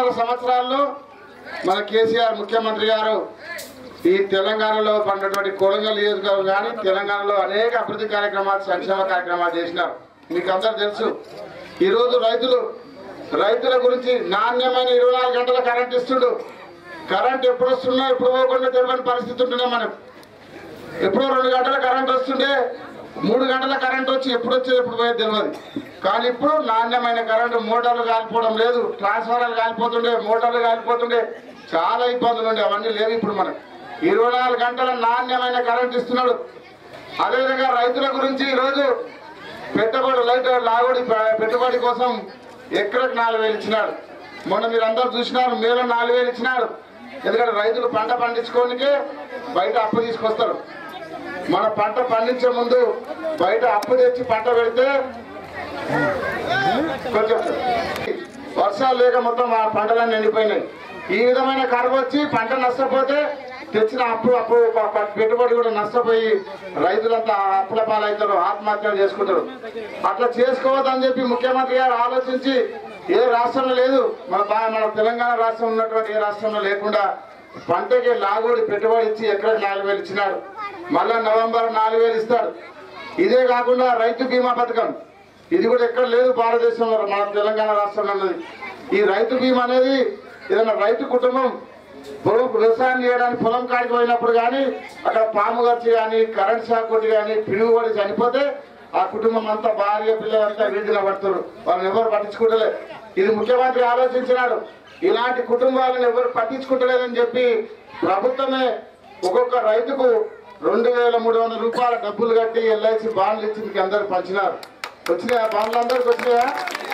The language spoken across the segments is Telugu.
నాలుగు సంవత్సరాల్లో మన కేసీఆర్ ముఖ్యమంత్రి గారు ఈ తెలంగాణలో పడినటువంటి కొడంగల్ నియోజకవర్గం కానీ తెలంగాణలో అనేక అభివృద్ధి కార్యక్రమాలు సంక్షేమ కార్యక్రమాలు చేసినారు మీకు అందరు తెలుసు ఈరోజు రైతులు రైతుల గురించి నాణ్యమైన ఇరవై నాలుగు గంటల కరెంట్ ఇస్తుండు కరెంట్ ఎప్పుడు వస్తున్నా ఎప్పుడు పోకుండా తెలియని పరిస్థితి ఉంటున్నాం మనం ఎప్పుడో రెండు గంటల కరెంట్ వస్తుండే మూడు గంటల కరెంట్ వచ్చి ఎప్పుడు వచ్చేది ఎప్పుడు పోయేది తెలియదు కానీ ఇప్పుడు నాణ్యమైన కరెంటు మోటార్లు కాలిపోవడం లేదు ట్రాన్స్ఫార్మర్లు కాలిపోతుండే మోటార్లు కాలిపోతుండే చాలా ఇబ్బందులు ఉండే అవన్నీ లేవు ఇప్పుడు మనకు ఇరవై నాలుగు గంటల నాణ్యమైన కరెంట్ ఇస్తున్నాడు అదేవిధంగా రైతుల గురించి ఈరోజు పెట్టుబడి లైట్ లాగుడి పె- పెట్టుబడి కోసం ఎకరకు నాలుగు వేలు ఇచ్చినాడు మొన్న మీరు అందరూ చూసినారు మేలో నాలుగు వేలు ఇచ్చినాడు ఎందుకంటే రైతులు పంట పండించుకోనికే బయట అప్పు తీసుకొస్తారు మన పంట పండించే ముందు బయట అప్పు తెచ్చి పంట పెడితే కొంచెం వర్షాలు లేక మొత్తం ఆ పంటలన్నీ ఎండిపోయినాయి ఈ విధమైన కరువు వచ్చి పంట నష్టపోతే తెచ్చిన అప్పు అప్పు ప- ప- పెట్టుబడి కూడా నష్టపోయి రైతులంతా అప్పుల పాలవుతారు ఆత్మహత్యలు చేసుకుంటారు అట్లా చేసుకోవద్దని చెప్పి ముఖ్యమంత్రి గారు ఆలోచించి ఏ రాష్ట్రంలో లేదు మన బా- మన తెలంగాణ రాష్ట్రం ఉన్నటువంటి ఏ రాష్ట్రంలో లేకుండా పంటకి లాగోడి పెట్టుబడి ఇచ్చి ఎకరకు నాలుగు వేలు ఇచ్చినాడు మళ్ళా నవంబర్ నాలుగు వేలు ఇస్తాడు ఇదే కాకుండా రైతు బీమా పథకం ఇది కూడా ఎక్కడ లేదు భారతదేశంలో మన తెలంగాణ రాష్ట్రంలో ఉన్నది ఈ రైతు బీమా అనేది ఏదైనా రైతు కుటుంబం పొలం వ్యవసాయం చేయడానికి పొలం కాడికి పోయినప్పుడు కానీ అక్కడ పాము ఖర్చు కానీ కరెంట్ షాక్ కొట్టి కానీ పిడుగుబడి చనిపోతే ఆ కుటుంబం అంతా భార్య పిల్లలంతా వీధిలో పడుతారు వాళ్ళని ఎవరు పట్టించుకుంటలే ఇది ముఖ్యమంత్రి ఆలోచించినాడు ఇలాంటి కుటుంబాలను ఎవరు పట్టించుకుంటలేదని చెప్పి ప్రభుత్వమే ఒక్కొక్క రైతుకు రెండు వేల మూడు వందల రూపాయల డబ్బులు కట్టి ఎల్ఐసి బాండ్లు ఇచ్చి మీకు అందరు పంచినారు వచ్చినాయా బాండ్లు అందరికి వచ్చినాయా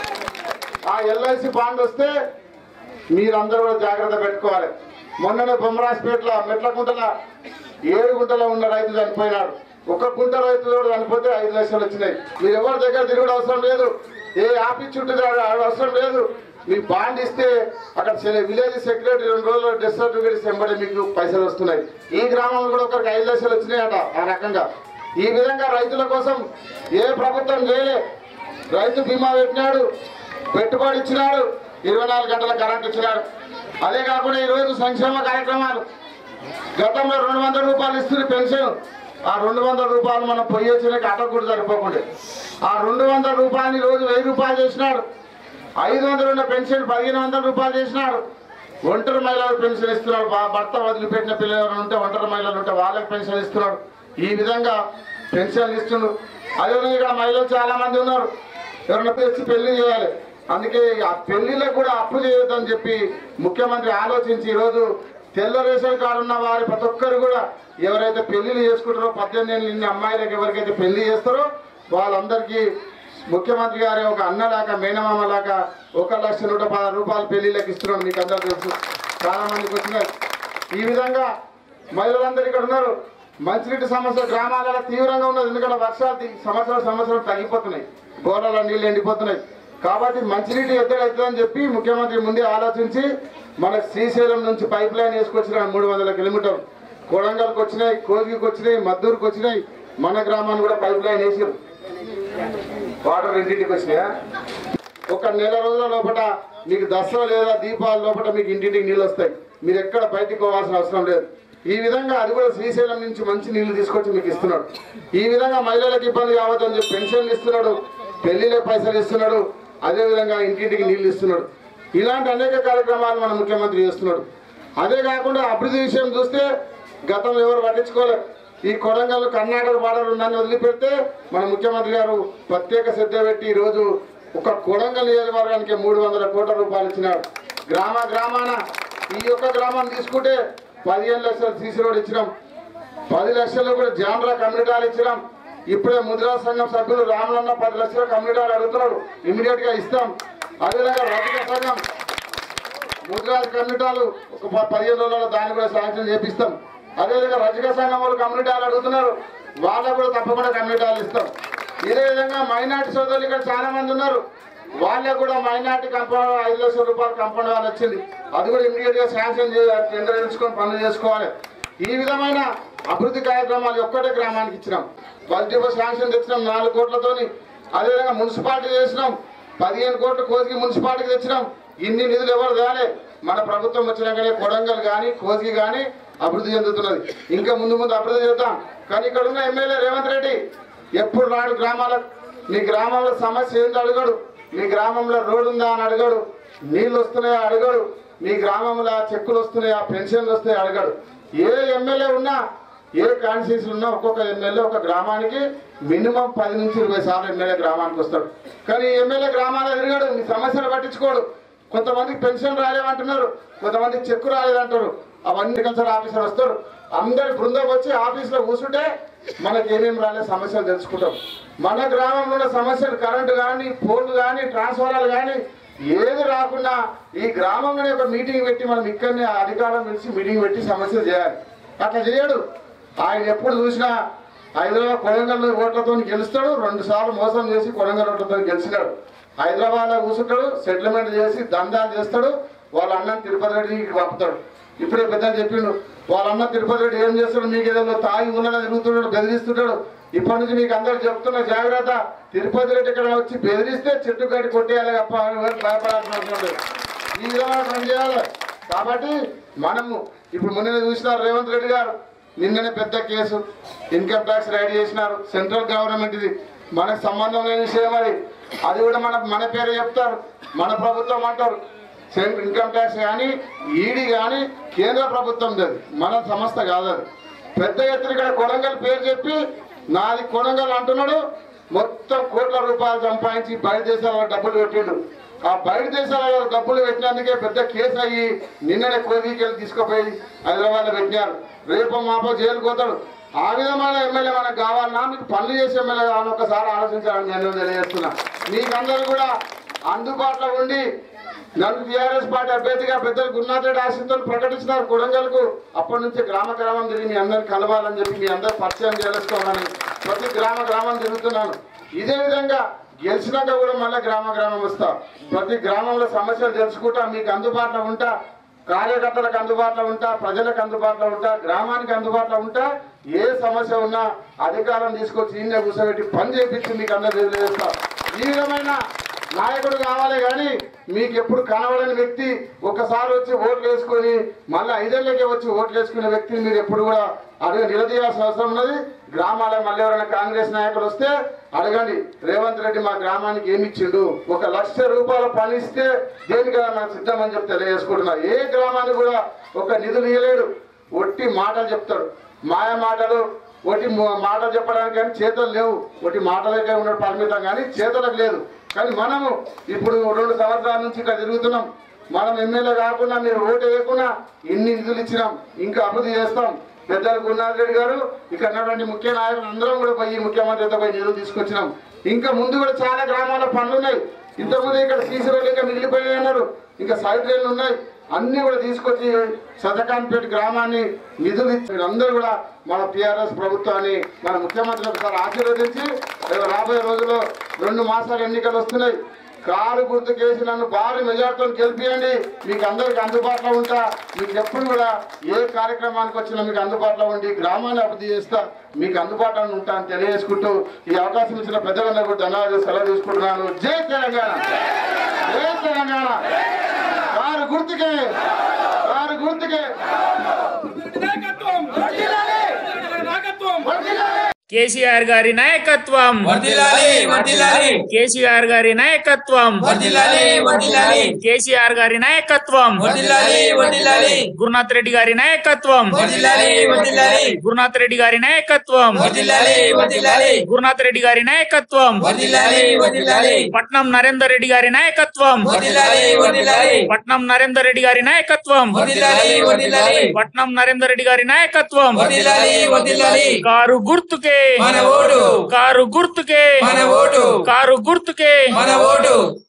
ఆ ఎల్ఐసి బాండ్ వస్తే మీరందరూ కూడా జాగ్రత్త పెట్టుకోవాలి మొన్ననే బొమ్మరాజ్పేటలో మెట్లకుంటల ఏడు గుంటలో ఉన్న రైతు చనిపోయినాడు ఒక గుంట రైతు కూడా చనిపోతే ఐదు లక్షలు వచ్చినాయి మీరు ఎవరి దగ్గర తిరుగుడు అవసరం లేదు ఏ ఆఫీస్ చుట్టూ తిరగడం అవసరం లేదు మీకు బాండ్ ఇస్తే అక్కడ సె- విలేజ్ సెక్రటరీ రెండు రోజులు డెత్ సర్టిఫికేట్ వెంబడి మీకు పైసలు వస్తున్నాయి ఈ గ్రామంలో కూడా ఒకరికి ఐదు లక్షలు వచ్చినాయట ఆ రకంగా ఈ విధంగా రైతుల కోసం ఏ ప్రభుత్వం చేయలే రైతు బీమా పెట్టినాడు పెట్టుబడి ఇచ్చినాడు ఇరవై నాలుగు గంటల కరెంట్ ఇచ్చినాడు అదే కాకుండా ఈరోజు సంక్షేమ కార్యక్రమాలు గతంలో రెండు వందల రూపాయలు ఇస్తుంది పెన్షన్ ఆ రెండు వందల రూపాయలు మనం పొయ్యి వచ్చినాక అటకు కూడా సరిపోకుండా ఆ రెండు వందల రూపాయలు ఈ రోజు వెయ్యి రూపాయలు చేసినాడు ఐదు వందలు ఉన్న పెన్షన్ పదిహేను వందల రూపాయలు చేసినాడు ఒంటరి మహిళలకు పెన్షన్ ఇస్తున్నాడు భా- భర్త వదిలిపెట్టిన పిల్లలు ఎవరైనా ఉంటే ఒంటరి మహిళలు ఉంటే వాళ్ళకి పెన్షన్ ఇస్తున్నాడు ఈ విధంగా పెన్షన్లు ఇస్తున్నాడు అదేవిధంగా ఇక్కడ మహిళలు చాలా మంది ఉన్నారు ఎవరైనా తెచ్చి పెళ్లి చేయాలి అందుకే ఆ పెళ్లిలకు కూడా అప్పు చేయొద్దని చెప్పి ముఖ్యమంత్రి ఆలోచించి ఈరోజు తెల్ల రేషన్ కార్డు ఉన్న వారి ప్రతి ఒక్కరు కూడా ఎవరైతే పెళ్లిళ్ళు చేసుకుంటారో పద్దెనిమిది ఏళ్ళు నిన్న అమ్మాయిలకు ఎవరికైతే పెళ్లి చేస్తారో వాళ్ళందరికీ ముఖ్యమంత్రి గారి ఒక అన్నలాగా మేనమామ లాగా ఒక లక్ష నూట పదహారు రూపాయలు పెళ్లిళ్ళకి ఇస్తున్నాడు మీకు అందరూ తెలుసు చాలా మందికి వచ్చినాయి ఈ విధంగా మహిళలందరూ ఇక్కడ ఉన్నారు మంచినీటి సమస్య గ్రామాలలో తీవ్రంగా ఉన్నది ఎందుకంటే వర్షాలు ది- సంవత్సరం సంవత్సరం తగ్గిపోతున్నాయి బోర్లలో నీళ్ళు ఎండిపోతున్నాయి కాబట్టి మంచినీటి ఎద్దడి అవుతుందని చెప్పి ముఖ్యమంత్రి ముందే ఆలోచించి మన శ్రీశైలం నుంచి పైప్ లైన్ వేసుకొచ్చిన మూడు వందల కిలోమీటర్లు కొడంగల్కి వచ్చినాయి కోగికి వచ్చినాయి మద్దూరుకి వచ్చినాయి మన గ్రామాన్ని కూడా పైప్ లైన్ వేసారు వాటర్ ఇంటింటికి వచ్చినాయా ఒక నెల రోజుల లోపల మీకు దసరా లేదా దీపావళి లోపల మీకు ఇంటింటికి నీళ్ళు వస్తాయి మీరు ఎక్కడ బయటికి పోవాల్సిన అవసరం లేదు ఈ విధంగా అది కూడా శ్రీశైలం నుంచి మంచి నీళ్లు తీసుకొచ్చి మీకు ఇస్తున్నాడు ఈ విధంగా మహిళలకు ఇబ్బంది కావద్దని చెప్పి పెన్షన్లు ఇస్తున్నాడు పెళ్లిళ్ళకి పైసలు ఇస్తున్నాడు అదే విధంగా ఇంటింటికి నీళ్లు ఇస్తున్నాడు ఇలాంటి అనేక కార్యక్రమాలు మన ముఖ్యమంత్రి చేస్తున్నాడు అదే కాకుండా అభివృద్ధి విషయం చూస్తే గతంలో ఎవరు పట్టించుకోలేదు ఈ కొడంగల్ కర్ణాటక బార్డర్ ఉందని వదిలిపెడితే మన ముఖ్యమంత్రి గారు ప్రత్యేక శ్రద్ధ పెట్టి ఈరోజు ఒక కొడంగల్ నియోజకవర్గానికి మూడు వందల కోట్ల రూపాయలు ఇచ్చినాడు గ్రామ గ్రామాన ఈ యొక్క గ్రామాన్ని తీసుకుంటే పదిహేను లక్షలు సీసీ రోడ్ ఇచ్చినాం పది లక్షలు కూడా జాన్రా కమ్యూనిటాలు ఇచ్చినాం ఇప్పుడే ముద్రా సంఘం సభ్యులు రాములన్న పది లక్షల కమ్యూనిటాలు అడుగుతున్నాడు ఇమీడియట్ గా ఇస్తాం అదేవిధంగా రజక సంఘం ముద్రాజ్ కమ్యూనిటాలు ఒక ప- పదిహేను రోజుల్లో దాన్ని కూడా శాంక్షన్ చేపిస్తాం అదేవిధంగా రజక సంఘం వాళ్ళు కమ్యూనిటాలు అడుగుతున్నారు వాళ్ళకు కూడా తప్పకుండా కమ్యూనిటాలు ఇస్తాం ఇదే విధంగా మైనార్టీ సోదరులు ఇక్కడ చాలా మంది ఉన్నారు వాళ్ళకు కూడా మైనార్టీ కంపౌండ్ ఐదు లక్షల రూపాయల కంపౌండ్ వాళ్ళు వచ్చింది అది కూడా ఇమీడియట్ గా శాంక్షన్ చేయాలి టెండర్ ఎంచుకొని పనులు చేసుకోవాలి ఈ విధమైన అభివృద్ధి కార్యక్రమాలు ఒక్కటే గ్రామానికి ఇచ్చినాం బడ్జెట్ శాంక్షన్ తెచ్చినాం నాలుగు కోట్లతోని అదేవిధంగా మున్సిపాలిటీ చేసినాం పదిహేను కోట్ల కోసికి మున్సిపాలిటీకి తెచ్చినాం ఇన్ని నిధులు ఎవరు దానే మన ప్రభుత్వం వచ్చినాకనే కొడంగల్ కానీ కోసి కానీ అభివృద్ధి చెందుతున్నది ఇంకా ముందు ముందు అభివృద్ధి చేద్దాం కానీ ఇక్కడ ఉన్న ఎమ్మెల్యే రేవంత్ రెడ్డి ఎప్పుడు రాడు గ్రామాల మీ గ్రామంలో సమస్య ఏందో అడగడు మీ గ్రామంలో రోడ్డు ఉందా అని అడగడు నీళ్ళు వస్తున్నాయా అడగడు మీ గ్రామంలో చెక్కులు వస్తున్నాయా పెన్షన్లు వస్తాయా అడగడు ఏ ఎమ్మెల్యే ఉన్నా ఏ కాన్స్టిట్యూన్సీ ఉన్నా ఒక్కొక్క ఎమ్మెల్యే ఒక గ్రామానికి మినిమం పది నుంచి ఇరవై సార్లు ఎమ్మెల్యే గ్రామానికి వస్తాడు కానీ ఈ ఎమ్మెల్యే గ్రామాల్లో తిరగాడు మీ సమస్యలు పట్టించుకోడు కొంతమందికి పెన్షన్ రాలేమంటున్నారు కొంతమందికి చెక్కు రాలేదంటారు అవన్నీ అగ్రికల్చర్ ఆఫీసర్ వస్తారు అందరి బృందం వచ్చి ఆఫీస్లో కూర్చుంటే మనకి ఏమేమి రాలే సమస్యలు తెలుసుకుంటాం మన గ్రామంలో ఉన్న సమస్యలు కరెంటు కానీ పోల్లు కానీ ట్రాన్స్ఫారాలు కానీ ఏది రాకుండా ఈ గ్రామంలోనే ఒక మీటింగ్ పెట్టి మనం ఇక్కడనే అధికారం పిలిచి మీటింగ్ పెట్టి సమస్యలు చేయాలి అట్లా చేయడు ఆయన ఎప్పుడు చూసినా హైదరాబాద్ కొడంగల్ ఓట్లతో గెలుస్తాడు రెండు సార్లు మోసం చేసి కొడంగల్ ఓట్లతో గెలిచినాడు హైదరాబాద్ లో కూర్చుంటాడు సెటిల్మెంట్ చేసి దందాలు చేస్తాడు వాళ్ళ అన్న తిరుపతి రెడ్డికి పంపుతాడు ఇప్పుడే పెద్ద చెప్పిండు వాళ్ళ అన్న తిరుపతి రెడ్డి ఏం చేస్తాడు మీకు ఏదో తాగి ఉన్నదా తిరుగుతున్నాడు బెదిరిస్తుంటాడు ఇప్పటి నుంచి మీకు అందరు చెప్తున్న జాగ్రత్త తిరుపతి రెడ్డి ఇక్కడ వచ్చి బెదిరిస్తే చెట్టు కట్టి కొట్టేయాలి తప్ప ఎవరు భయపడాల్సిన అవసరం లేదు ఈ విధంగా పని చేయాలి కాబట్టి మనము ఇప్పుడు మొన్న చూసినారు రేవంత్ రెడ్డి గారు నిన్ననే పెద్ద కేసు ఇన్కమ్ ట్యాక్స్ రైడ్ చేసినారు సెంట్రల్ గవర్నమెంట్ ఇది మనకు సంబంధం లేని విషయం అది అది కూడా మన మన పేరు చెప్తారు మన ప్రభుత్వం అంటారు సెంట్రల్ ఇన్కమ్ ట్యాక్స్ కానీ ఈడీ కానీ కేంద్ర ప్రభుత్వం అది మన సంస్థ కాదు అది పెద్ద ఎత్తున ఇక్కడ కొడంగల్ పేరు చెప్పి నాది కొడంగల్ అంటున్నాడు మొత్తం కోట్ల రూపాయలు సంపాదించి బయట దేశాలలో డబ్బులు పెట్టిండు ఆ బయట దేశాలలో డబ్బులు పెట్టినందుకే పెద్ద కేసు అయ్యి నిన్ననే కోరికెళ్ళి తీసుకుపోయి హైదరాబాద్లో పెట్టినారు రేపు మాపో జైలుకు పోతాడు ఆ విధమైన ఎమ్మెల్యే మనకు కావాలన్నా మీకు పనులు చేసే ఎమ్మెల్యే కావాలని ఒకసారి ఆలోచించాలని నేను తెలియజేస్తున్నా మీకందరూ కూడా అందుబాటులో ఉండి నన్ను టీఆర్ఎస్ పార్టీ అభ్యర్థిగా పెద్దలు గురునాథ్ రెడ్డి ఆశీస్సులు ప్రకటించినారు కొడంగల్కు అప్పటి నుంచి గ్రామ గ్రామం తిరిగి మీ అందరిని కలవాలని చెప్పి మీ అందరు పరిచయం చేసుకోవాలని ప్రతి గ్రామ గ్రామం తిరుగుతున్నాను ఇదే విధంగా గెలిచినాక కూడా మళ్ళీ గ్రామ గ్రామం వస్తా ప్రతి గ్రామంలో సమస్యలు తెలుసుకుంటా మీకు అందుబాటులో ఉంటా కార్యకర్తలకు అందుబాటులో ఉంటా ప్రజలకు అందుబాటులో ఉంటా గ్రామానికి అందుబాటులో ఉంటా ఏ సమస్య ఉన్నా అధికారం తీసుకొచ్చి ఈయన కూర్చోబెట్టి పని చేపించి మీకు అందరూ తెలియజేస్తా ఈ విధమైన నాయకుడు కావాలి కానీ మీకు ఎప్పుడు కనబడని వ్యక్తి ఒకసారి వచ్చి ఓట్లు వేసుకొని మళ్ళీ ఐదేళ్ళకే వచ్చి ఓట్లు వేసుకునే వ్యక్తిని మీరు ఎప్పుడు కూడా అడిగి నిలదీయాల్సిన అవసరం ఉన్నది గ్రామాల మళ్ళీ ఎవరైనా కాంగ్రెస్ నాయకులు వస్తే అడగండి రేవంత్ రెడ్డి మా గ్రామానికి ఏమి ఇచ్చిండు ఒక లక్ష రూపాయల పని ఇస్తే దేనికైనా నాకు సిద్ధమని చెప్పి తెలియజేసుకుంటున్నా ఏ గ్రామానికి కూడా ఒక నిధులు ఇవ్వలేడు ఒట్టి మాటలు చెప్తాడు మాయ మాటలు ఒకటి మాటలు చెప్పడానికి కానీ చేతులు లేవు ఒకటి మాటలకే ఉన్నాడు పరిమితం కానీ చేతులకు లేదు కానీ మనము ఇప్పుడు రెండు సంవత్సరాల నుంచి ఇక్కడ తిరుగుతున్నాం మనం ఎమ్మెల్యే కాకుండా మీరు ఓటు వేయకుండా ఇన్ని నిధులు ఇచ్చినాం ఇంకా అభివృద్ధి చేస్తాం పెద్దలు గురునాథ్ రెడ్డి గారు ఇక్కడ ఉన్నటువంటి ముఖ్య నాయకులు అందరం కూడా పోయి ముఖ్యమంత్రితో పోయి నిధులు తీసుకొచ్చినాం ఇంకా ముందు కూడా చాలా గ్రామాల్లో పనులు ఉన్నాయి ఇంతకుముందు ఇక్కడ సీసీ రోడ్లు ఇంకా మిగిలిపోయినాయి అన్నారు ఇంకా సైడ్ రైళ్లు ఉన్నాయి అన్ని కూడా తీసుకొచ్చి సతకాన్పేట గ్రామాన్ని నిధులు ఇచ్చి అందరూ కూడా మన టిఆర్ఎస్ ప్రభుత్వాన్ని మన ముఖ్యమంత్రి ఒకసారి ఆశీర్వదించి రేపు రాబోయే రోజుల్లో రెండు మాసాలు ఎన్నికలు వస్తున్నాయి కారు గుర్తు కేసి నన్ను భారీ మెజార్టీతో గెలిపియండి మీకు అందరికి అందుబాటులో ఉంటా మీకు ఎప్పుడు కూడా ఏ కార్యక్రమానికి వచ్చినా మీకు అందుబాటులో ఉండి గ్రామాన్ని అభివృద్ధి చేస్తా మీకు అందుబాటులో ఉంటా అని తెలియజేసుకుంటూ ఈ అవకాశం ఇచ్చిన పెద్దలందరూ కూడా ధన్యవాదాలు సెలవు తీసుకుంటున్నాను జై తెలంగాణ జై తెలంగాణ కారు గుర్తుకే కారు గుర్తుకే నాయకత్వం నాయకత్వం కేసీఆర్ గారి నాయకత్వం వర్ధిల్లాలి వర్ధిల్లాలి కేసీఆర్ గారి నాయకత్వం వర్ధిల్లాలి వర్ధిల్లాలి కేసీఆర్ గారి నాయకత్వం వర్ధిల్లాలి వర్ధిల్లాలి గురునాథ్ రెడ్డి గారి నాయకత్వం వర్ధిల్లాలి వర్ధిల్లాలి గురునాథ్ రెడ్డి గారి నాయకత్వం వర్ధిల్లాలి వర్ధిల్లాలి గురునాథ్ రెడ్డి గారి నాయకత్వం వర్ధిల్లాలి వర్ధిల్లాలి పట్నం నరేందర్ రెడ్డి గారి నాయకత్వం వర్ధిల్లాలి వర్ధిల్లాలి పట్నం నరేందర్ రెడ్డి గారి నాయకత్వం వర్ధిల్లాలి వర్ధిల్లాలి పట్నం నరేందర్ రెడ్డి గారి నాయకత్వం వర్ధిల్లాలి వర్ధిల్లాలి కారు గుర్తుకే మన ఓటు కారు గుర్తుకే మన ఓటు కారు గుర్తుకే మన ఓటు